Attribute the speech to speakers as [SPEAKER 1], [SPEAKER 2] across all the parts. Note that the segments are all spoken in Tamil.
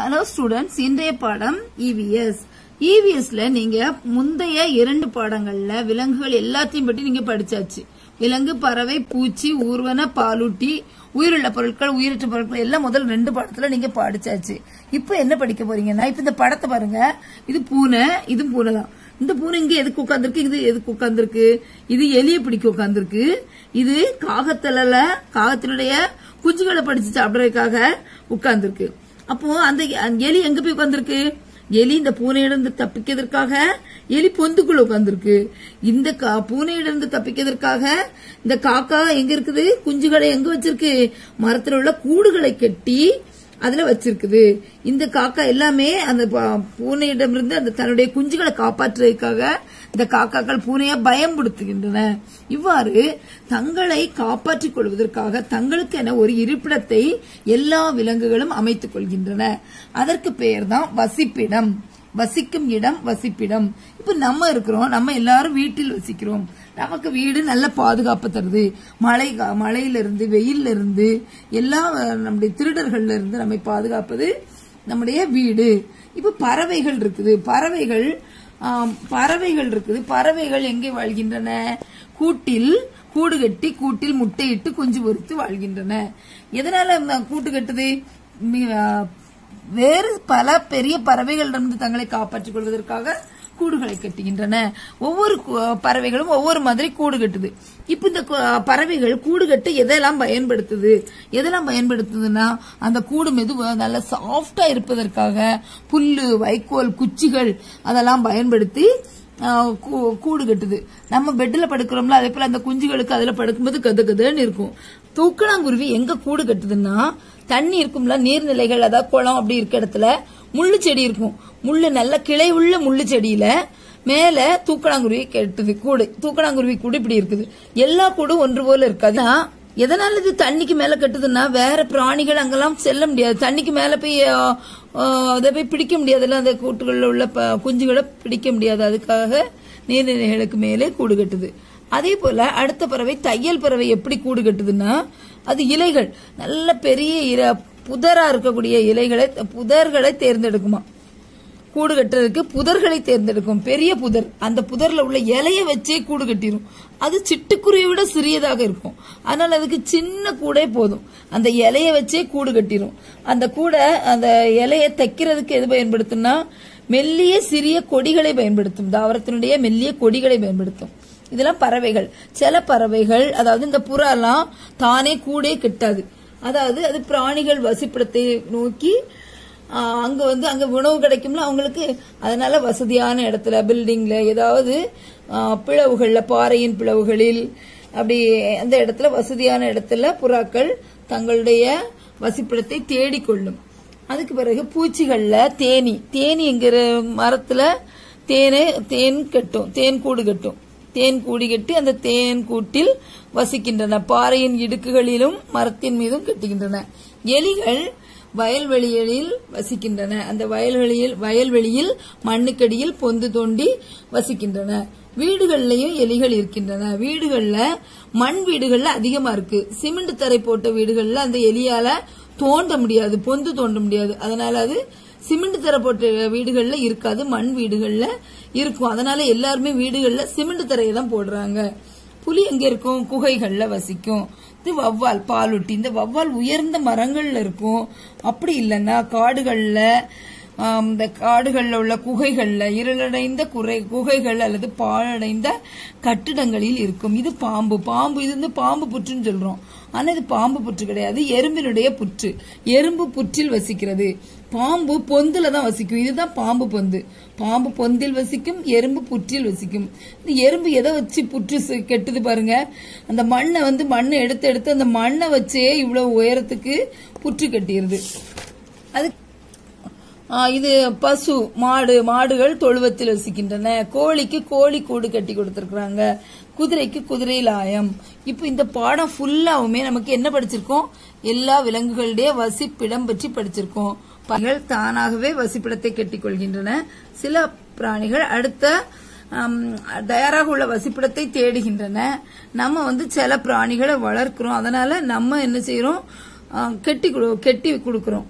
[SPEAKER 1] ஹலோ ஸ்டூடெண்ட்ஸ் இன்றைய பாடம் இவிஎஸ் இவிஎஸ்ல நீங்க முந்தைய இரண்டு பாடங்கள்ல விலங்குகள் எல்லாத்தையும் பற்றி நீங்க படிச்சாச்சு விலங்கு பறவை பூச்சி ஊர்வன பாலூட்டி உயிருள்ள பொருட்கள் உயிரற்ற பொருட்கள் எல்லாம் முதல் ரெண்டு பாடத்துல நீங்க படிச்சாச்சு இப்ப என்ன படிக்க போறீங்கன்னா இப்ப இந்த படத்தை பாருங்க இது பூனை இது பூனை தான் இந்த பூனை இங்க எதுக்கு உட்கார்ந்திருக்கு இது எதுக்கு உட்கார்ந்திருக்கு இது எலிய பிடிக்க உட்கார்ந்திருக்கு இது காகத்தில காகத்தினுடைய குஞ்சுகளை படிச்சு சாப்பிடறதுக்காக உட்கார்ந்திருக்கு அப்போ அந்த அந்த எலி எங்க போய் உட்கார்ந்திருக்கு எலி இந்த பூனையிலிருந்து தப்பிக்கிறதுக்காக எலி பொந்துக்குள்ள உட்கார்ந்திருக்கு இந்த கா- பூனையிலிருந்து தப்பிக்கிறதுக்காக இந்த காக்கா எங்க இருக்குது குஞ்சுகளை எங்க வச்சிருக்கு மரத்துல உள்ள கூடுகளை கட்டி அதுல வச்சிருக்குது இந்த காக்கா எல்லாமே அந்த ப- பூனையிடமிருந்து அந்த தன்னுடைய குஞ்சுகளை காப்பாற்றுவதற்காக இந்த காக்காக்கள் பூனையை பயன்படுத்துகின்றன இவ்வாறு தங்களை காப்பாற்றிக் கொள்வதற்காக தங்களுக்கென ஒரு இருப்பிடத்தை எல்லா விலங்குகளும் அமைத்துக் கொள்கின்றன அதற்கு பெயர்தான் வசிப்பிடம் வசிக்கும் இடம் வசிப்பிடம் இப்ப நம்ம இருக்கிறோம் நம்ம எல்லாரும் வீட்டில் வசிக்கிறோம் நமக்கு வீடு நல்ல பாதுகாப்பு தருது மழை கா- மழையில இருந்து வெயில்ல இருந்து எல்லா அஹ், நம்முடைய திருடர்கள்ல இருந்து நம்மை பாதுகாப்பது நம்முடைய வீடு இப்ப பறவைகள் இருக்குது பறவைகள் ஆம், பறவைகள் இருக்குது பறவைகள் எங்கே வாழ்கின்றன கூட்டில் கூடு கட்டி கூட்டில் முட்டையிட்டு குஞ்சு பொறித்து வாழ்கின்றன எதனால ம- கூட்டு கட்டுது மி- ஆ, வேறு பல பெரிய பறவைகளிடமிருந்து தங்களை காப்பாற்றிக் கொள்வதற்காக கூடுகளை கட்டுகின்றன ஒவ்வொரு கு- பறவைகளும் ஒவ்வொரு மாதிரி கூடு கட்டுது இப்ப இந்த கு- பறவைகள் கூடு கட்ட எதெல்லாம் பயன்படுத்துது எதெல்லாம் பயன்படுத்துதுன்னா அந்த கூடு மெதுவா நல்ல சாஃப்டா இருப்பதற்காக புல்லு வைக்கோல் குச்சிகள் அதெல்லாம் பயன்படுத்தி ஆஹ், கூ- கூடு கட்டுது நம்ம பெட்ல படுக்கிறோம்ல அதே போல அந்த குஞ்சுகளுக்கு அதுல படுக்கும்போது கது கதுன்னு இருக்கும் தூக்கணாங்குருவி எங்க கூடு கட்டுதுன்னா தண்ணி இருக்கும்ல நீர்நிலைகள் அதாவது குளம் அப்படி இருக்க இடத்துல முள்ளு செடி இருக்கும் முள்ளு நல்ல கிளை உள்ள முள்ளு செடியில மேல தூக்கணாங்குருவி கட்டுது கூடு தூக்கணாங்குருவி கூடு இப்படி இருக்குது எல்லா கூடும் ஒன்று போல இருக்காது ஆனா, எதனால இது தண்ணிக்கு மேல கட்டுதுன்னா வேற பிராணிகள் அங்கெல்லாம் செல்ல முடியாது தண்ணிக்கு மேல போய் ஆ, ஆ, அதை போய் பிடிக்க முடியாதுல்ல அந்த கூட்டுகளில் உள்ள ப- குஞ்சுகளை பிடிக்க முடியாது அதுக்காக நீர்நிலைகளுக்கு மேலே கூடு கட்டுது அதே போல அடுத்த பறவை தையல் பறவை எப்படி கூடு கட்டுதுன்னா அது இலைகள் நல்ல பெரிய இர- புதரா இருக்கக்கூடிய இலைகளை புதர்களை தேர்ந்தெடுக்குமா கூடு கட்டுறதுக்கு புதர்களை தேர்ந்தெடுக்கும் பெரிய புதர் அந்த புதர்ல உள்ள இலைய வச்சே கூடு கட்டிரும் அது சிட்டுக்குருவியை விட சிறியதாக இருக்கும் அதனால அதுக்கு சின்ன கூடே போதும் அந்த இலைய வச்சே கூடு கட்டிரும் அந்த கூடை அந்த இலைய தைக்கிறதுக்கு எது பயன்படுத்தும்னா மெல்லிய சிறிய கொடிகளை பயன்படுத்தும் தாவரத்தினுடைய மெல்லிய கொடிகளை பயன்படுத்தும் இதெல்லாம் பறவைகள் சில பறவைகள் அதாவது இந்த புறாலாம் தானே கூடே கட்டாது அதாவது அது பிராணிகள் வசிப்பிடத்தை நோக்கி ஆஹ் அங்க வந்து அங்க உணவு கிடைக்கும்ல அவங்களுக்கு அதனால வசதியான இடத்துல பில்டிங்ல ஏதாவது ஆஹ் பிளவுகள்ல பாறையின் பிளவுகளில் அப்படி அந்த இடத்துல வசதியான இடத்துல புறாக்கள் தங்களுடைய வசிப்பிடத்தை தேடிக்கொள்ளும் அதுக்கு பிறகு பூச்சிகள்ல தேனி தேனி என்கிற மரத்துல தேனே தேன் கட்டும் தேன் கூடு கட்டும் தேன் கூடி கட்டி அந்த தேன் கூட்டில் வசிக்கின்றன பாறையின் இடுக்குகளிலும் மரத்தின் மீதும் கட்டுகின்றன எலிகள் வயல்வெளிகளில் வசிக்கின்றன அந்த வயல்வெளியில் வயல்வெளியில் மண்ணுக்கடியில் பொந்து தோண்டி வசிக்கின்றன வீடுகள்லயும் எலிகள் இருக்கின்றன வீடுகள்ல மண் வீடுகள்ல அதிகமா இருக்கு சிமெண்ட் தரை போட்ட வீடுகள்ல அந்த எலியால தோண்ட முடியாது பொந்து தோண்ட முடியாது அதனால அது சிமெண்ட் தரை போட்ட வீடுகள்ல இருக்காது மண் வீடுகள்ல இருக்கும் அதனால எல்லாருமே வீடுகள்ல சிமெண்ட் தரையை தான் போடுறாங்க புலி எங்க இருக்கும் குகைகள்ல வசிக்கும் இது வவ்வால் பாலூட்டி இந்த வவ்வால் உயர்ந்த மரங்கள்ல இருக்கும் அப்படி இல்லைன்னா காடுகள்ல ஆம், இந்த காடுகள்ல உள்ள குகைகள்ல இருளடைந்த குறை குகைகள் அல்லது பாழடைந்த கட்டிடங்களில் இருக்கும் இது பாம்பு பாம்பு இது வந்து பாம்பு புற்றுன்னு சொல்றோம் ஆனா இது பாம்பு புற்று கிடையாது எறும்பினுடைய புற்று எறும்பு புற்றில் வசிக்கிறது பாம்பு பொந்துல தான் வசிக்கும் இதுதான் பாம்பு பொந்து பாம்பு பொந்தில் வசிக்கும் எறும்பு புற்றில் வசிக்கும் இந்த எறும்பு எதை வச்சு புற்று சு- கெட்டுது பாருங்க அந்த மண்ணை வந்து மண்ணை எடுத்து எடுத்து அந்த மண்ணை வச்சே இவ்வளவு உயரத்துக்கு புற்று கட்டிடுது அது ஆ, இது பசு மாடு மாடுகள் தொழுவத்தில் வசிக்கின்றன கோழிக்கு கோழி கூடு கட்டி கொடுத்திருக்கிறாங்க குதிரைக்கு குதிரை லாயம் இப்போ இந்த பாடம் ஃபுல்லாவுமே நமக்கு என்ன படிச்சிருக்கோம் எல்லா விலங்குகளுடைய வசிப்பிடம் பற்றி படிச்சிருக்கோம் பறவைகள் தானாகவே வசிப்பிடத்தை கட்டிக் கொள்கின்றன சில பிராணிகள் அடுத்த ஆம், தயாராக உள்ள வசிப்பிடத்தை தேடுகின்றன நம்ம வந்து சில பிராணிகளை வளர்க்கிறோம் அதனால நம்ம என்ன செய்யறோம் ஆ, கெட்டி கொடு- கெட்டி கொடுக்கிறோம்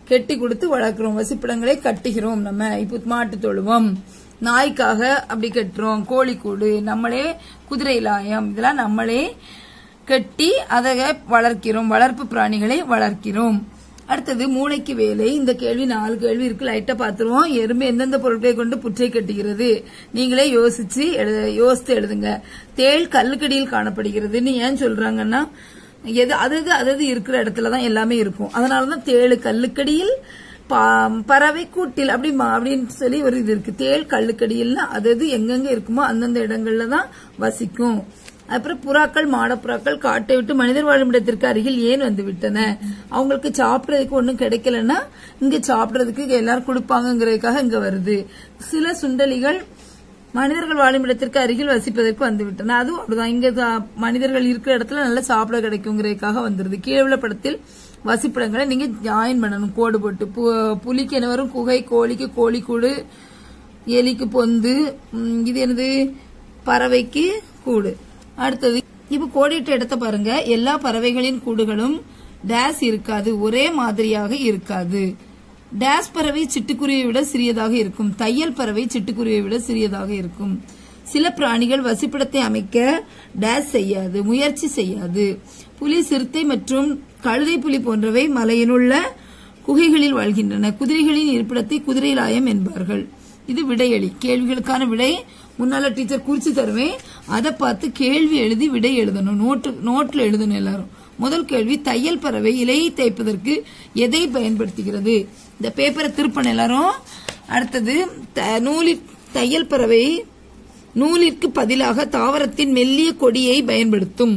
[SPEAKER 1] கெட்டி கொடுத்து வளர்க்கிறோம் வசிப்பிடங்களை கட்டுகிறோம் நம்ம இப்போ மாட்டு தொழுவம் நாய்க்காக அப்படி கட்டுறோம் கோழிக்கூடு நம்மளே குதிரை லாயம் இதெல்லாம் நம்மளே கட்டி அதை வளர்க்கிறோம் வளர்ப்பு பிராணிகளை வளர்க்கிறோம் அடுத்தது மூளைக்கு வேலை இந்த கேள்வி நாலு கேள்வி இருக்கு லைட்டா பாத்துருவோம் எறும்பு எந்தெந்த பொருட்களை கொண்டு புற்றை கட்டுகிறது நீங்களே யோசிச்சு எழுத- யோசித்து எழுதுங்க தேள் கல்லுக்கடியில் காணப்படுகிறதுன்னு ஏன் சொல்றாங்கன்னா எது அது அது இருக்கிற இடத்துல தான் எல்லாமே இருக்கும் அதனாலதான் தேள் கல்லுக்கடியில் பா- பறவை கூட்டில் அப்படி மா- அப்படின்னு சொல்லி ஒரு இது இருக்கு தேள் கல்லுக்கடியில்னா அது அது எங்கெங்க இருக்குமோ அந்தந்த இடங்கள்ல தான் வசிக்கும் அப்புறம் புறாக்கள் மாடப்புறாக்கள் காட்டை விட்டு மனிதர் வாழும் இடத்திற்கு அருகில் ஏன் வந்து விட்டன அவங்களுக்கு சாப்பிடறதுக்கு ஒண்ணும் கிடைக்கலன்னா இங்க சாப்பிடறதுக்கு எல்லாரும் கொடுப்பாங்கங்கிறதுக்காக இங்க வருது சில சுண்டலிகள் மனிதர்கள் வாழும் இடத்திற்கு அருகில் வசிப்பதற்கு வந்து விட்டன அதுவும் அப்படிதான் இங்க தான் மனிதர்கள் இருக்கிற இடத்துல நல்லா சாப்பிட கிடைக்குங்கிறதுக்காக வந்துருது கீழே உள்ள படத்தில் வசிப்பிடங்களை நீங்க ஜாயின் பண்ணணும் கோடு போட்டு பு- புலிக்கு என்ன வரும் குகை கோழிக்கு கோழிக்கூடு எலிக்கு பொந்து ம், இது என்னது பறவைக்கு கூடு அடுத்தது இப்ப கோடிட்ட இடத்த பாருங்க எல்லா பறவைகளின் கூடுகளும் டேஸ் இருக்காது ஒரே மாதிரியாக இருக்காது டேஸ் பறவை சிட்டுக்குருவியை விட சிறியதாக இருக்கும் தையல் பறவை சிட்டுக்குருவியை விட சிறியதாக இருக்கும் சில பிராணிகள் வசிப்பிடத்தை அமைக்க டேஸ் செய்யாது முயற்சி செய்யாது புலி சிறுத்தை மற்றும் கழுதை புலி போன்றவை மலையிலுள்ள குகைகளில் வாழ்கின்றன குதிரைகளின் இருப்பிடத்தை குதிரை லாயம் என்பார்கள் இது விடையளி கேள்விகளுக்கான விடை முன்னால டீச்சர் குறிச்சு தருவேன் அதை பார்த்து கேள்வி எழுதி விடை எழுதணும் நோட்டு நோட்ல எழுதணும் எல்லாரும் முதல் கேள்வி தையல் பறவை இலையை தைப்பதற்கு எதை பயன்படுத்துகிறது இந்த பேப்பரை திருப்பணும் எல்லாரும் அடுத்தது த- நூலிற் தையல் பறவை நூலிற்கு பதிலாக தாவரத்தின் மெல்லிய கொடியை பயன்படுத்தும்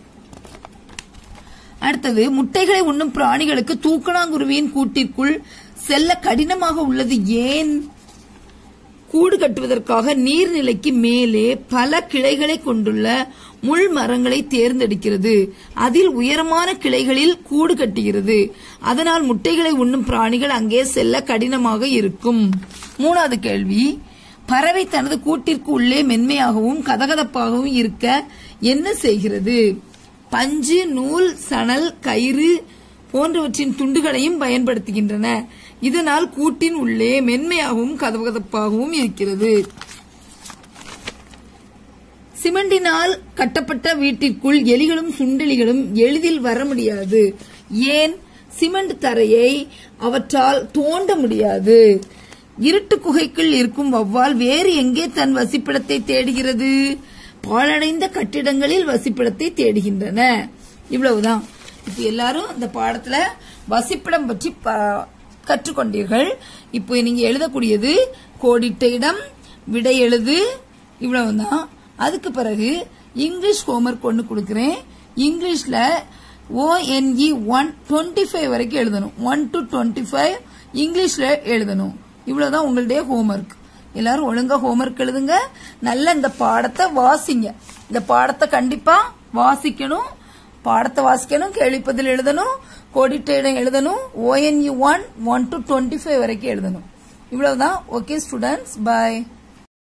[SPEAKER 1] அடுத்தது முட்டைகளை உண்ணும் பிராணிகளுக்கு தூக்கணாங்குருவியின் கூட்டிற்குள் செல்ல கடினமாக உள்ளது ஏன் கூடு கட்டுவதற்காக நீர்நிலைக்கு மேலே பல கிளைகளை கொண்டுள்ள முள் மரங்களை தேர்ந்தெடுக்கிறது அதில் உயரமான கிளைகளில் கூடு கட்டுகிறது அதனால் முட்டைகளை உண்ணும் பிராணிகள் அங்கே செல்ல கடினமாக இருக்கும் மூணாவது கேள்வி பறவை தனது கூட்டிற்கு உள்ளே மென்மையாகவும் கதகதப்பாகவும் இருக்க என்ன செய்கிறது பஞ்சு நூல் சணல் கயிறு போன்றவற்றின் துண்டுகளையும் பயன்படுத்துகின்றன இதனால் கூட்டின் உள்ளே மென்மையாகவும் கதகதப்பாகவும் இருக்கிறது சிமெண்டினால் கட்டப்பட்ட வீட்டிற்குள் எலிகளும் சுண்டெலிகளும் எளிதில் வர முடியாது ஏன் சிமெண்ட் தரையை அவற்றால் தோண்ட முடியாது இருட்டு குகைக்குள் இருக்கும் வௌவால் வேறு எங்கே தன் வசிப்பிடத்தை தேடுகிறது பாழடைந்த கட்டிடங்களில் வசிப்பிடத்தை தேடுகின்றன இவ்வளவுதான் இப்ப எல்லாரும் இந்த பாடத்துல வசிப்பிடம் பற்றி ப- கற்றுக்கொண்டீர்கள் இப்போ நீங்க எழுதக்கூடியது கோடிட்ட இடம் விடை எழுது இவ்வளவுதான் அதுக்கு பிறகு இங்கிலீஷ் ஹோம்ஒர்க் ஒன்று கொடுக்குறேன் இங்கிலீஷ்ல ஓஎன்இ ஒன் டுவெண்ட்டி ஃபைவ் வரைக்கும் எழுதணும் ஒன் டு டுவெண்ட்டி ஃபைவ் இங்கிலீஷ்ல எழுதணும் இவ்வளவுதான் உங்களுடைய ஹோம்ஒர்க் எல்லாரும் ஒழுங்கா ஹோம்ஒர்க் எழுதுங்க நல்ல இந்த பாடத்தை வாசிங்க இந்த பாடத்தை கண்டிப்பா வாசிக்கணும் பாடத்தை வாசிக்கணும் கேள்விப்பதில் எழுதணும் கோடிட்ட இடம் எழுதணும் O N E one one to twenty five வரைக்கும் எழுதணும் இவ்வளவுதான் ஓகே ஸ்டூடெண்ட்ஸ் பாய்